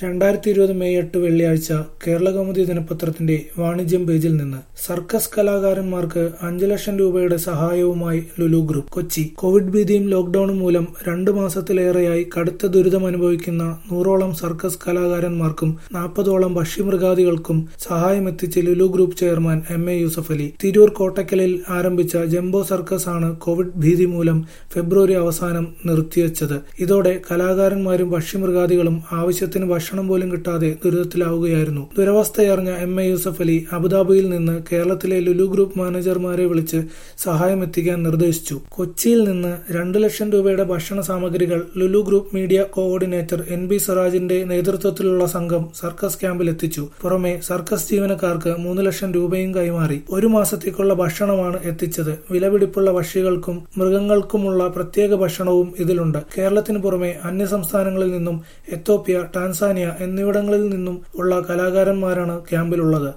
രണ്ടായിരത്തി ഇരുപത് മെയ് എട്ട് വെള്ളിയാഴ്ച കേരളകൗമുദി ദിനപത്രത്തിന്റെ വാണിജ്യം പേജിൽ നിന്ന് സർക്കസ് കലാകാരന്മാർക്ക് അഞ്ചു ലക്ഷം രൂപയുടെ സഹായവുമായി ലുലു ഗ്രൂപ്പ് കൊച്ചി കോവിഡ് ഭീതിയും ലോക്ഡൌണും മൂലം രണ്ടു മാസത്തിലേറെയായി കടുത്ത ദുരിതം അനുഭവിക്കുന്ന നൂറോളം സർക്കസ് കലാകാരന്മാർക്കും നാൽപ്പതോളം ഭക്ഷ്യമൃഗാദികൾക്കും സഹായമെത്തിച്ച് Lulu group chairman M A Yusuff Ali Tirur കോട്ടക്കലിൽ ആരംഭിച്ച ജംബോ സർക്കസ് ആണ് കോവിഡ് ഭീതി മൂലം ഫെബ്രുവരി അവസാനം നിർത്തിവച്ചത് ഇതോടെ കലാകാരന്മാരും ഭക്ഷ്യമൃഗാദികളും ആവശ്യത്തിന് ഭക്ഷണം പോലും കിട്ടാതെ ദുരിതത്തിലാവുകയായിരുന്നു ദുരവസ്ഥയറിഞ്ഞ എം എ യൂസഫ് അലി അബുദാബിയിൽ നിന്ന് കേരളത്തിലെ ലുലു ഗ്രൂപ്പ് മാനേജർമാരെ വിളിച്ച് സഹായം എത്തിക്കാൻ നിർദ്ദേശിച്ചു കൊച്ചിയിൽ നിന്ന് രണ്ടു ലക്ഷം രൂപയുടെ ഭക്ഷണ സാമഗ്രികൾ Lulu group media coordinator N B സ്വരാജിന്റെ നേതൃത്വത്തിലുള്ള സംഘം സർക്കസ് ക്യാമ്പിൽ എത്തിച്ചു പുറമെ സർക്കസ് ജീവനക്കാർക്ക് മൂന്ന് ലക്ഷം രൂപയും കൈമാറി ഒരു മാസത്തേക്കുള്ള ഭക്ഷണമാണ് എത്തിച്ചത് വിലപിടിപ്പുള്ള പക്ഷികൾക്കും മൃഗങ്ങൾക്കുമുള്ള പ്രത്യേക ഭക്ഷണവും ഇതിലുണ്ട് കേരളത്തിന് പുറമെ അന്യസംസ്ഥാനങ്ങളിൽ നിന്നും എത്തോപ്യ ടാൻസാനിയ എന്നിവിടങ്ങളിൽ നിന്നും ഉള്ള കലാകാരന്മാരാണ് ക്യാമ്പിലുള്ളത്